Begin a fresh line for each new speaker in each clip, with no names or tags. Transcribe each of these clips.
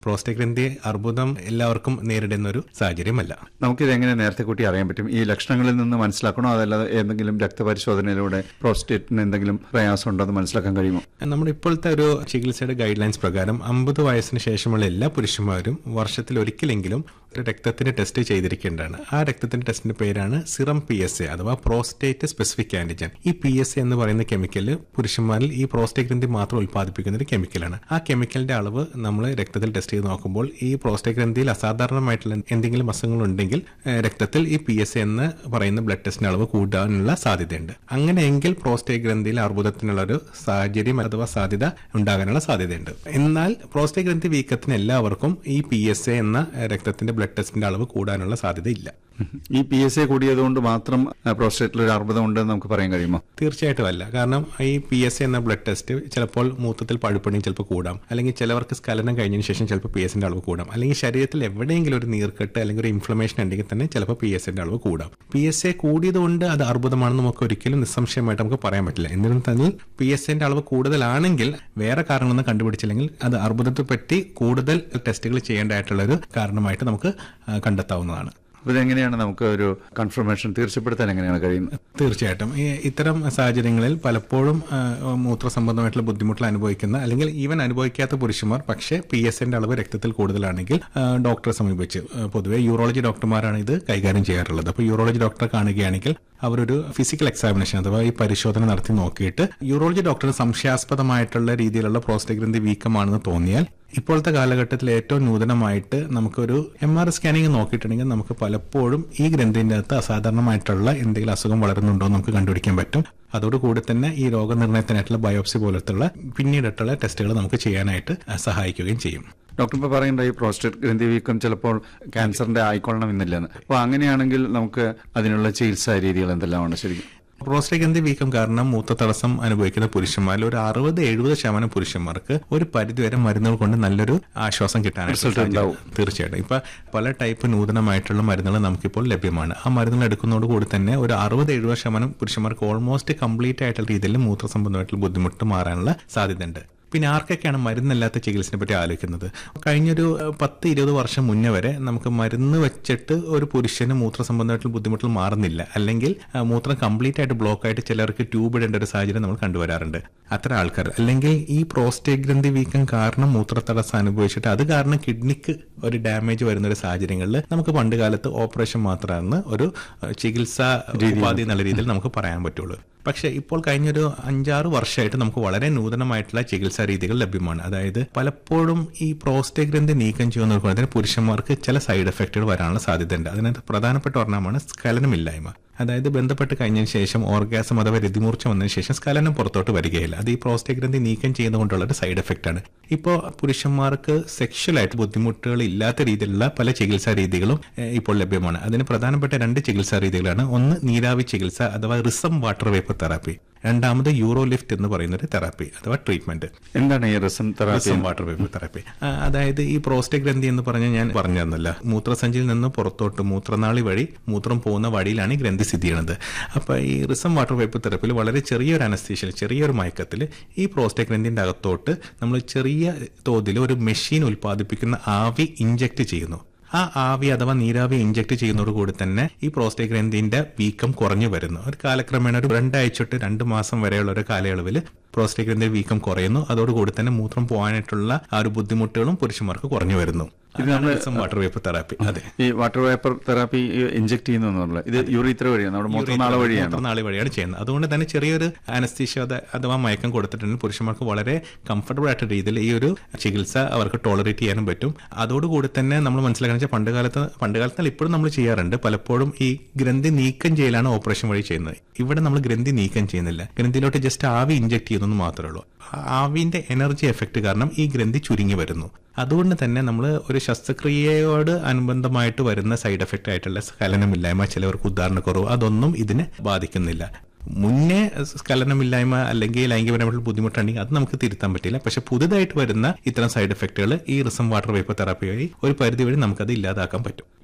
Prostate ഗ്രന്ഥി അർബുദം എല്ലാവർക്കും നേരിടുന്ന ഒരു സാഹചര്യമല്ല
നമുക്കിത് എങ്ങനെ നേരത്തെ കൂട്ടി അറിയാൻ പറ്റും ഈ ലക്ഷണങ്ങളിൽ നിന്ന് മനസ്സിലാക്കണോ അതല്ലാതെ ഏതെങ്കിലും രക്തപരിശോധനയിലൂടെ പ്രോസ്റ്റേറ്റിന് എന്തെങ്കിലും പ്രയാസം ഉണ്ടോ എന്ന് മനസ്സിലാക്കാൻ കഴിയുമോ
നമ്മുടെ ഇപ്പോഴത്തെ ഒരു ചികിത്സയുടെ ഗൈഡ് ലൈൻസ് പ്രകാരം അമ്പത് വയസ്സിന് ശേഷമുള്ള എല്ലാ പുരുഷന്മാരും വർഷത്തിൽ ഒരിക്കലെങ്കിലും ഒരു രക്തത്തിന്റെ ടെസ്റ്റ് ചെയ്തിരിക്കേണ്ടതാണ് ആ രക്തത്തിന്റെ ടെസ്റ്റിന്റെ പേരാണ് സിറം പി എസ് എ അഥവാ പ്രോസ്റ്റേറ്റ് സ്പെസിഫിക് ആന്റിജൻ ഈ പി എസ് എ എന്ന് പറയുന്ന കെമിക്കല് പുരുഷന്മാരിൽ ഈ പ്രോസ്റ്റേറ്റ് ഗ്രന്ഥി മാത്രം ഉൽപ്പാദിപ്പിക്കുന്ന ഒരു കെമിക്കലാണ് ആ കെമിക്കലിന്റെ അളവ് നമ്മൾ രക്തത്തിൽ ടെസ്റ്റ് ചെയ്ത് നോക്കുമ്പോൾ ഈ പ്രോസ്റ്റേറ്റ് ഗ്രന്ഥിയിൽ അസാധാരണമായിട്ടുള്ള എന്തെങ്കിലും അസുഖങ്ങൾ ഉണ്ടെങ്കിൽ ഏഹ്, രക്തത്തിൽ ഈ പി എസ് എ എന്ന് പറയുന്ന ബ്ലഡ് ടെസ്റ്റിന്റെ അളവ് കൂടാനുള്ള സാധ്യതയുണ്ട് അങ്ങനെയെങ്കിൽ പ്രോസ്റ്റേറ്റ് ഗ്രന്ഥിയിൽ അർബുദത്തിനുള്ള ഒരു സാഹചര്യം അഥവാ സാധ്യത ഉണ്ടാകാനുള്ള സാധ്യതയുണ്ട് എന്നാൽ പ്രോസ്റ്റേറ്റ് ഗ്രന്ഥി വീക്കത്തിന് എല്ലാവർക്കും ഈ പി എസ് എ എന്ന ഏഹ്, രക്തത്തിന്റെ ബ്ലഡ് ടെസ്റ്റിന്റെ അളവ് കൂടാനുള്ള സാധ്യതയില്ല
ഈ പി എസ് എ കൂടിയതുകൊണ്ട് മാത്രം പ്രോസ്റ്റേറ്റിൽ ഒരു അർബുദം ഉണ്ടെന്ന് നമുക്ക് പറയാൻ കഴിയുമോ
തീർച്ചയായിട്ടും അല്ല കാരണം ഈ പി എസ് എന്ന ബ്ലഡ് ടെസ്റ്റ് ചിലപ്പോൾ മൂത്രത്തിൽ പഴുപ്പണി ചിലപ്പോൾ കൂടാം അല്ലെങ്കിൽ ചിലവർക്ക് സ്കലനം കഴിഞ്ഞതിന് ശേഷം ചിലപ്പോൾ പി എസിന്റെ അളവ് കൂടാം അല്ലെങ്കിൽ ശരീരത്തിൽ എവിടെയെങ്കിലും ഒരു നീർക്കെട്ട് അല്ലെങ്കിൽ ഒരു ഇൻഫ്ലമേഷൻ ഉണ്ടെങ്കിൽ തന്നെ ചിലപ്പോൾ പി എസിന്റെ അളവ് കൂടാം പി എസ് എ കൂടിയതുകൊണ്ട് അത് അർബുദമാണെന്ന് നമുക്ക് ഒരിക്കലും നിസ്സംശയമായിട്ട് നമുക്ക് പറയാൻ പറ്റില്ല എന്നിരുന്നാൽ തന്നെ പി എസ് എന്റെ അളവ് കൂടുതലാണെങ്കിൽ വേറെ കാരണങ്ങളൊന്നും കണ്ടുപിടിച്ചില്ലെങ്കിൽ അത് അർബുദത്തെ പറ്റി കൂടുതൽ ടെസ്റ്റുകൾ ചെയ്യേണ്ടതായിട്ടുള്ള ഒരു കാരണമായിട്ട് നമുക്ക് ആ, കണ്ടെത്താവുന്നതാണ്
അപ്പോൾ ഇതെങ്ങനെയാണ് നമുക്ക് ഒരു കൺഫർമേഷൻ തീർച്ചപ്പെടുത്താൻ എങ്ങനെയാണ് കഴിയുന്നത്
തീർച്ചയായിട്ടും ഈ ഇത്തരം സാഹചര്യങ്ങളിൽ പലപ്പോഴും ആ, മൂത്രസംബന്ധമായിട്ടുള്ള ബുദ്ധിമുട്ടുകൾ അനുഭവിക്കുന്ന അല്ലെങ്കിൽ ഈവൻ അനുഭവിക്കാത്ത പുരുഷന്മാർ പക്ഷേ പി എസ് എന്റെ അളവ് രക്തത്തിൽ കൂടുതലാണെങ്കിൽ ആ, ഡോക്ടറെ സമീപിച്ച് ആ, പൊതുവെ യൂറോളജി ഡോക്ടർമാരാണ് ഇത് കൈകാര്യം ചെയ്യാറുള്ളത് അപ്പോൾ യൂറോളജി ഡോക്ടറെ കാണുകയാണെങ്കിൽ അവരൊരു ഫിസിക്കൽ എക്സാമിനേഷൻ അഥവാ ഈ പരിശോധന നടത്തി നോക്കിയിട്ട് യൂറോളജി ഡോക്ടർ സംശയാസ്പദമായിട്ടുള്ള രീതിയിലുള്ള പ്രോസ്റ്റേറ്റ് ഗ്രന്ഥി വീക്കമാണെന്ന് തോന്നിയാൽ ഇപ്പോഴത്തെ കാലഘട്ടത്തിൽ ഏറ്റവും നൂതനമായിട്ട് നമുക്കൊരു എം ആർ സ്കാനിങ് നോക്കിയിട്ടുണ്ടെങ്കിൽ നമുക്ക് പലപ്പോഴും ഈ ഗ്രന്ഥിന്റെ അകത്ത് അസാധാരണമായിട്ടുള്ള എന്തെങ്കിലും അസുഖം വളരുന്നുണ്ടോ എന്ന് നമുക്ക് കണ്ടുപിടിക്കാൻ പറ്റും അതോടുകൂടി തന്നെ ഈ രോഗനിർണയത്തിനായിട്ടുള്ള ബയോപ്സി പോലത്തുള്ള പിന്നീടുള്ള ടെസ്റ്റുകൾ നമുക്ക് ചെയ്യാനായിട്ട് അഹ് സഹായിക്കുകയും ചെയ്യും
ഡോക്ടർ ഇപ്പോൾ പറയേണ്ട ഈ പ്രോസ്റ്റേറ്റ് ഗ്രന്ഥി വീക്കം ചിലപ്പോൾ ക്യാൻസറിന്റെ ആയിക്കൊള്ളണം എന്നില്ലെന്ന് അപ്പോൾ അങ്ങനെയാണെങ്കിൽ നമുക്ക് അതിനുള്ള ചികിത്സാ രീതികൾ എന്തെല്ലാമാണ് ശരിക്കും
പ്രോസ്റ്റേറ്റ് ഗ്രന്ഥി വീക്കം കാരണം മൂത്ര തടസ്സം അനുഭവിക്കുന്ന പുരുഷന്മാരിൽ ഒരു അറുപത് എഴുപത് ശതമാനം പുരുഷന്മാർക്ക് ഒരു പരിധിവരെ മരുന്നുകൾ കൊണ്ട് നല്ലൊരു ആശ്വാസം കിട്ടാനായിട്ട്
Result
സാധിക്കും.
ഉണ്ടാവും.
തീർച്ചയായിട്ടും ഇപ്പൊ പല ടൈപ്പ് നൂതനമായിട്ടുള്ള മരുന്നുകൾ നമുക്കിപ്പോൾ ലഭ്യമാണ് ആ മരുന്നുകൾ എടുക്കുന്നതോടുകൂടി തന്നെ ഒരു അറുപത് എഴുപത് ശതമാനം പുരുഷന്മാർക്ക് ഓൾമോസ്റ്റ് കംപ്ലീറ്റ് ആയിട്ടുള്ള രീതിയിൽ മൂത്ര സംബന്ധമായിട്ടുള്ള ബുദ്ധിമുട്ട് മാറാനുള്ള സാധ്യതയുണ്ട് പിന്നെ ആർക്കൊക്കെയാണ് മരുന്നില്ലാത്ത ചികിത്സയെ പറ്റി ആലോചിക്കുന്നത് കഴിഞ്ഞൊരു ഏഹ്, പത്ത് ഇരുപത് വർഷം മുന്നേ വരെ നമുക്ക് മരുന്ന് വെച്ചിട്ട് ഒരു പുരുഷന് മൂത്ര സംബന്ധമായിട്ടുള്ള ബുദ്ധിമുട്ടുകൾ മാറുന്നില്ല അല്ലെങ്കിൽ ആ, മൂത്രം കംപ്ലീറ്റ് ആയിട്ട് ബ്ലോക്ക് ആയിട്ട് ചിലർക്ക് ട്യൂബ് ഇടേണ്ട ഒരു സാഹചര്യം നമ്മൾ കണ്ടുവരാറുണ്ട് അത്ര ആൾക്കാർ അല്ലെങ്കിൽ ഈ പ്രോസ്റ്റേറ്റ് ഗ്രന്ഥി വീക്കം കാരണം മൂത്രത്തടസ്സം അനുഭവിച്ചിട്ട് അത് കാരണം കിഡ്നിക്ക് ഒരു ഡാമേജ് വരുന്ന ഒരു സാഹചര്യങ്ങളിൽ നമുക്ക് പണ്ട് കാലത്ത് ഓപ്പറേഷൻ മാത്രമാണ് ഒരു ഏഹ്, ചികിത്സാ ഉപാധി എന്നുള്ള രീതിയിൽ നമുക്ക് പറയാൻ പറ്റുള്ളൂ പക്ഷെ ഇപ്പോൾ കഴിഞ്ഞൊരു അഞ്ചാറ് വർഷമായിട്ട് നമുക്ക് വളരെ നൂതനമായിട്ടുള്ള ചികിത്സാ രീതികൾ ലഭ്യമാണ് അതായത് പലപ്പോഴും ഈ പ്രോസ്റ്റേറ്റ് ഗ്രന്ഥി നീക്കം ചെയ്യുന്ന അതിന് പുരുഷന്മാർക്ക് ചില സൈഡ് എഫക്റ്റുകൾ വരാനുള്ള സാധ്യതയുണ്ട് അതിനകത്ത് പ്രധാനപ്പെട്ട ഒരെണ്ണമാണ് സ്ഖലനമില്ലായ്മ അതായത് ബന്ധപ്പെട്ട് കഴിഞ്ഞതിന് ശേഷം ഓർഗാസം അഥവാ രതിമൂർച്ച വന്നതിന് ശേഷം സ്ഖലനം പുറത്തോട്ട് വരികയില്ല അത് ഈ പ്രോസ്റ്റേറ്റ് ഗ്രന്ഥി നീക്കം ചെയ്യുന്നതുകൊണ്ടുള്ള ഒരു സൈഡ് എഫക്റ്റ് ആണ് ഇപ്പോൾ പുരുഷന്മാർക്ക് സെക്ഷലായിട്ട് ബുദ്ധിമുട്ടുകൾ ഇല്ലാത്ത രീതിയിലുള്ള പല ചികിത്സാ രീതികളും ഏഹ്, ഇപ്പോൾ ലഭ്യമാണ് അതിന് പ്രധാനപ്പെട്ട രണ്ട് ചികിത്സാ രീതികളാണ് ഒന്ന് നീരാവി ചികിത്സ അഥവാ റിസം വാട്ടർ വേപ്പർ തെറാപ്പി രണ്ടാമത് യൂറോ ലിഫ്റ്റ് എന്ന് പറയുന്ന ഒരു തെറാപ്പി അഥവാ ട്രീറ്റ്മെന്റ്
എന്താണ് ഈ Rezum therapy
Rezum water vapour therapy ആ, അതായത് ഈ പ്രോസ്റ്റേറ്റ് ഗ്രന്ഥി എന്ന് പറഞ്ഞ ഞാൻ പറഞ്ഞു തന്നല്ല മൂത്രസഞ്ചിയിൽ നിന്ന് പുറത്തോട്ട് മൂത്രനാളി വഴി മൂത്രം പോകുന്ന വഴിയിലാണ് ഈ ഗ്രന്ഥി സ്ഥിതി ചെയ്യുന്നത് അപ്പൊ ഈ റിസം വാട്ടർ വേപ്പർ തെറാപ്പിയിൽ വളരെ ചെറിയൊരു അനസ്തീഷ്യൽ ചെറിയൊരു മയക്കത്തിൽ ഈ പ്രോസ്റ്റേറ്റ് ഗ്രന്ഥിന്റെ അകത്തോട്ട് നമ്മൾ ചെറിയ തോതിൽ ഒരു മെഷീൻ ഉൽപ്പാദിപ്പിക്കുന്ന ആവി ഇഞ്ചെക്ട് ചെയ്യുന്നു ആ ആവി അഥവാ നീരാവി ഇഞ്ചെക്ട് ചെയ്യുന്നതോടുകൂടി തന്നെ ഈ പ്രോസ്റ്റേറ്റ് ഗ്രന്ഥിന്റെ വീക്കം കുറഞ്ഞു വരുന്നു ഒരു കാലക്രമേണ ഒരു രണ്ടാഴ്ച തൊട്ട് രണ്ട് മാസം വരെയുള്ള ഒരു കാലയളവിൽ പ്രോസ്റ്റേറ്റ് ഗ്രന്ഥി വീക്കം കുറയുന്നു അതോടുകൂടി തന്നെ മൂത്രം പോകാനായിട്ടുള്ള ആ ഒരു ബുദ്ധിമുട്ടുകളും പുരുഷന്മാർക്ക് കുറഞ്ഞു വരുന്നു അതാണ് വാട്ടർ വേപ്പർ തെറാപ്പി അതെ
ഈ വാട്ടർ വേപ്പർ തെറാപ്പി ഇഞ്ചെക്ട് ചെയ്യുന്നുള്ള ഇത് യൂറിത്ര വഴിയാണ് നമ്മുടെ മൂത്രനാള വഴിയാണ്
നാളെ വഴിയാണ് ചെയ്യുന്നത് അതുകൊണ്ട് തന്നെ ചെറിയൊരു അനസ്തീഷ്യ അഥവാ മയക്കം കൊടുത്തിട്ടുണ്ടെങ്കിൽ പുരുഷന്മാർക്ക് വളരെ കംഫർട്ടബിൾ ആയിട്ട് രീതിയിൽ ഈ ഒരു ചികിത്സ അവർക്ക് ടോളറേറ്റ് ചെയ്യാനും പറ്റും അതോടുകൂടി തന്നെ നമ്മൾ മനസ്സിലാക്കണം വെച്ചാൽ പണ്ട് കാലത്ത് പണ്ട് കാലത്ത് ഇപ്പോഴും നമ്മൾ ചെയ്യാറുണ്ട് പലപ്പോഴും ഈ ഗ്രന്ഥി നീക്കം ചെയ്യലാണ് ഓപ്പറേഷൻ വഴി ചെയ്യുന്നത് ഇവിടെ നമ്മൾ ഗ്രന്ഥി നീക്കം ചെയ്യുന്നില്ല ഗ്രന്ഥിയിലോട്ട് ജസ്റ്റ് ആവി ഇഞ്ചെക്ട് ചെയ്യുന്നു മാത്രമേ ഉള്ളൂ ആ ആവിന്റെ എനർജി എഫക്ട് കാരണം ഈ ഗ്രന്ഥി ചുരുങ്ങി വരുന്നു അതുകൊണ്ട് തന്നെ നമ്മൾ ഒരു ശസ്ത്രക്രിയയോട് അനുബന്ധമായിട്ട് വരുന്ന സൈഡ് എഫക്റ്റ് ആയിട്ടുള്ള സ്ഖലനമില്ലായ്മ ചിലവർക്ക് ഉദാഹരണക്കുറവ് അതൊന്നും ഇതിനെ ബാധിക്കുന്നില്ല മുന്നേ സ്ഖലനമില്ലായ്മ അല്ലെങ്കിൽ ലൈംഗികപരമായിട്ടുള്ള ബുദ്ധിമുട്ടുണ്ടെങ്കിൽ അത് നമുക്ക് തിരുത്താൻ പറ്റില്ല പക്ഷെ പുതുതായിട്ട് വരുന്ന ഇത്തരം സൈഡ് എഫക്റ്റുകൾ ഈ റിസം വാട്ടർ വേപ്പർ തെറാപ്പി വഴി ഒരു പരിധി വഴി നമുക്കത് ഇല്ലാതാക്കാൻ പറ്റും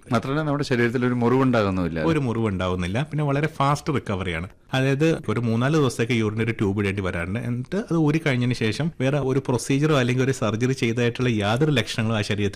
മാത്രമല്ല നമ്മുടെ ശരീരത്തിൽ ഒരു മുറിവുണ്ടാകുന്നുമില്ല
ഒരു മുറിവ് ഉണ്ടാവുന്നില്ല പിന്നെ വളരെ ഫാസ്റ്റ് റിക്കവറിയാണ് അതായത് ഒരു മൂന്നാല് ദിവസത്തേക്ക് യൂറിന് ഒരു ട്യൂബ് ഇടേണ്ടി വരാറുണ്ട് എന്നിട്ട് അത് ഊരി കഴിഞ്ഞതിന് ശേഷം വേറെ ഒരു പ്രൊസീജിറോ അല്ലെങ്കിൽ ഒരു സർജറി ചെയ്തതായിട്ടുള്ള യാതൊരു ലക്ഷണങ്ങളും ആ ശരീരത്തിൽ